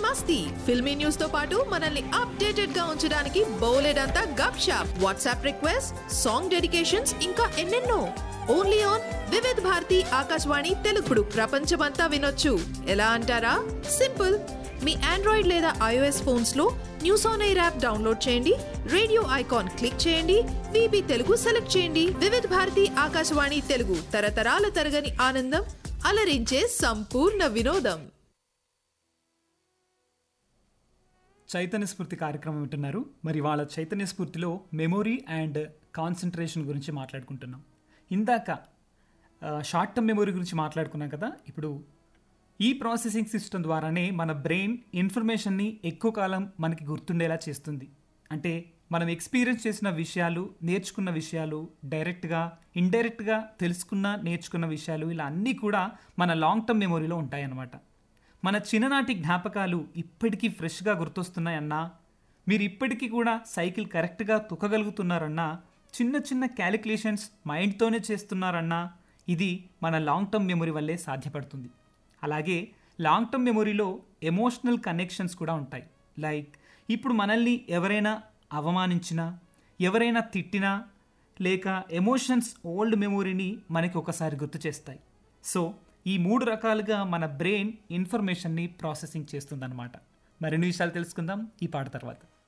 మస్తీ ఫిల్మీ న్యూస్ తో పాటు మనల్ని అప్డేటెడ్ గా ఉంచడానికి బోలెడంతా gupshup WhatsApp request song dedications ఇంకా ఎన్నెన్నో ఓన్లీ ఆన్ వివిధ్ భారతి ఆకాశవాణి తెలుగుడు ప్రపంచమంతా వినొచ్చు ఎలా అంటారా సింపుల్ మీ ఆండ్రాయిడ్ లేదా ఐఓఎస్ ఫోన్స్ లో news on air app download చేయండి రేడియో ఐకాన్ క్లిక్ చేయండి విబి తెలుగు సెలెక్ట్ చేయండి వివిధ భారతి ఆకాశవాణి తెలుగు తరతరాల తరగని ఆనందం అలరించే సంపూర్ణ వినోదం చైతన్య స్ఫూర్తి కార్యక్రమం వింటున్నారు మరి వాళ్ళ చైతన్య స్ఫూర్తిలో మెమొరీ అండ్ కాన్సన్ట్రేషన్ గురించి మాట్లాడుకుంటున్నాం ఇందాక షార్ట్ టర్మ్ మెమొరీ గురించి మాట్లాడుకున్నాం కదా ఇప్పుడు ఈ ప్రాసెసింగ్ సిస్టమ్ ద్వారానే మన బ్రెయిన్ ఇన్ఫర్మేషన్ని ఎక్కువ కాలం మనకి గుర్తుండేలా చేస్తుంది అంటే మనం ఎక్స్పీరియన్స్ చేసిన విషయాలు నేర్చుకున్న విషయాలు డైరెక్ట్గా ఇండైరెక్ట్గా తెలుసుకున్న నేర్చుకున్న విషయాలు ఇలా అన్నీ కూడా మన లాంగ్ టర్మ్ మెమొరీలో ఉంటాయన్నమాట మన చిన్ననాటి జ్ఞాపకాలు ఇప్పటికీ ఫ్రెష్గా గుర్తొస్తున్నాయన్నా మీరు ఇప్పటికీ కూడా సైకిల్ కరెక్ట్గా తొక్కగలుగుతున్నారన్నా చిన్న చిన్న క్యాలిక్యులేషన్స్ మైండ్తోనే చేస్తున్నారన్నా ఇది మన లాంగ్ టర్మ్ మెమొరీ వల్లే సాధ్యపడుతుంది అలాగే లాంగ్ టర్మ్ మెమొరీలో ఎమోషనల్ కనెక్షన్స్ కూడా ఉంటాయి లైక్ ఇప్పుడు మనల్ని ఎవరైనా అవమానించినా ఎవరైనా తిట్టినా లేక ఎమోషన్స్ ఓల్డ్ మెమొరీని మనకి ఒకసారి గుర్తు చేస్తాయి సో ఈ మూడు రకాలుగా మన బ్రెయిన్ ఇన్ఫర్మేషన్ని ప్రాసెసింగ్ చేస్తుందన్నమాట మరిన్ని విషయాలు తెలుసుకుందాం ఈ పాట తర్వాత